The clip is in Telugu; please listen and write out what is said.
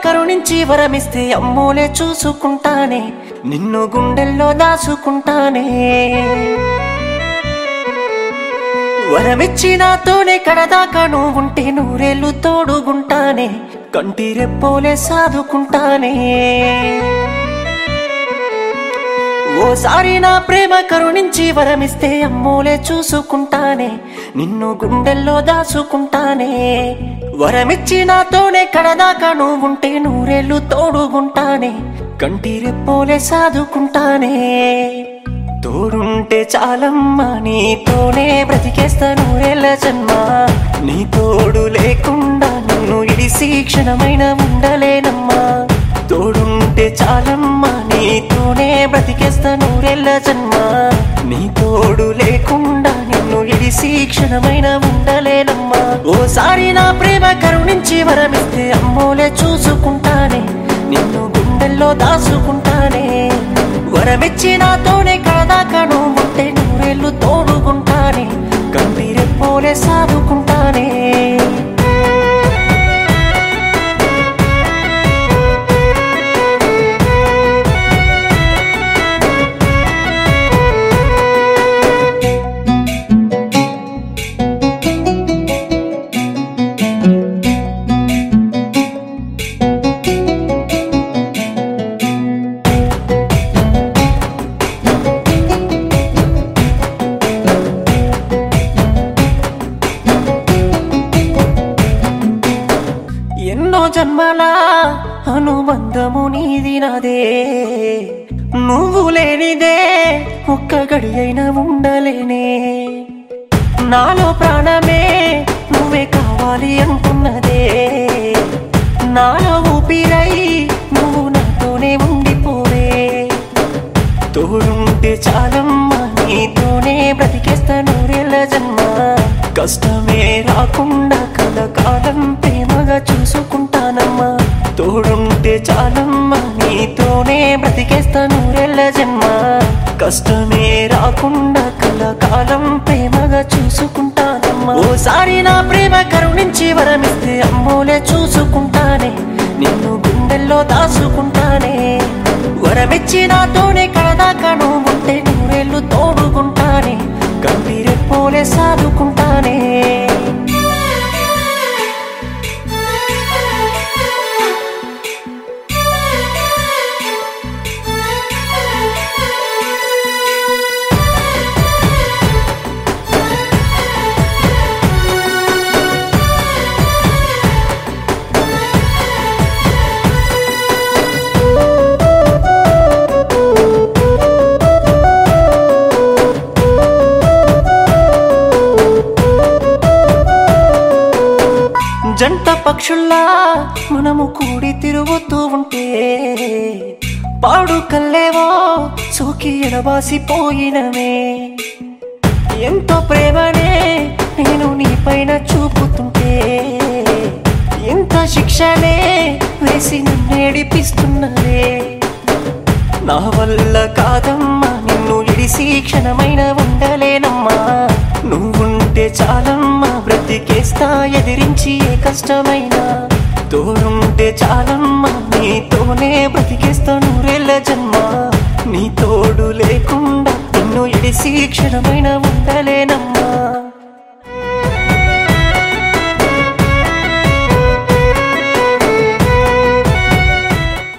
కరుణించి వరమిస్తే అమ్మోలే చూసుకుంటానే నిన్ను గుండెల్లో దాచుకుంటానే వరమిచ్చి నాతోనే కడదాకా నువ్వుంటే నూరేళ్ళు తోడుగుంటానే కంటి రెప్పోలే సాదుకుంటానే ఓసారి నా ప్రేమ కరుణించి వరమిస్తే అమ్మోలే చూసుకుంటానే నిన్ను గుండెల్లో దాచుకుంటానే వరమిచ్చి నాతోనే కడదాకా నువ్వుంటే నూరేళ్ళు తోడుగుంటానే కంటి రెప్పోలే సాదుకుంటానే తోడుంటే చాలమ్మా నీతోనే బ్రతికేస్తా నూరేళ్ళ జన్మ నీ తోడు లేకుండా నన్ను ఇడిసి క్షణమైన ఉండలేనమ్మా తోడుంటే చాలమ్మా నీతోనే బ్రతికేస్తా నూరేళ్ళ జన్మ నీ తోడు లేకుండా నిన్ను ఇడిసి క్షణమైన ఉండలేనమ్మా ఓసారి నా ప్రేమ కరుణించి వరమిస్తే అమ్మోలే చూసుకుంటానే నిన్ను గుండెల్లో దాచుకుంటానే వరమిచ్చి నాతోనే కడదాకా నువ్వుంటే నూరేళ్ళు తోడుకుంటానే గంభీరెప్పోలే సాదుకుంటానే ఎన్నో జన్మల అనుబంధము నీది నాదే నువ్వు లేనిదే ఒక్క గడి అయినా ఉండలేనే నాలో ప్రాణమే నువ్వే కావాలి అనుకున్నదే నాలో ఊపిరై నువ్వు నాతోనే ఉండిపోవే తోడుంటే చాలమ్మా నీతోనే బ్రతికేస్తా నూరేళ్ళ జన్మ కష్టమే రాకుండా కలకాలం ప్రేమగా చూసుకుంటానమ్మా తోడుంటే చాలమ్మా నీతోనే బ్రతికేస్తా నూరేళ్ళ జన్మ కష్టమే రాకుండా కలకాలం ప్రేమగా చూసుకుంటానమ్మా ఓసారి నా ప్రేమ కరుణించి వరమిస్తే అమ్మోలే చూసుకుంటానే నిన్ను గుండెల్లో దాచుకుంటానే వరమిచ్చి నాతోనే కడదాకా నువ్వుంటే నూరేళ్ళు తోడుకుంటానే గంభీరెప్పోలే సాదుకుంటానే జంట పక్షుల్లా మనము కూడి తిరుగుతూ ఉంటే పాడు కల్లేవో సోకి ఎడబాసిపోయినమే ఎంతో ప్రేమనే నేను నీ పైన చూపుతుంటే ఎంత శిక్షనే వేసి నన్నేడిపిస్తున్నదే నా వల్ల కాదమ్మా నిన్ను ఇడిసి క్షణమైన ఉండలేనమ్మా నువ్వుంటే చాలమ్మా బ్రతికేస్తా ఎదిరించి ఏ కష్టమైనా తోడుంటే చాలమ్మా నీతోనే బ్రతికేస్తా నూరేళ్ళ జన్మ నీ తోడు లేకుండా నిన్ను ఇడిసి క్షణమైన ఉండలేనమ్మా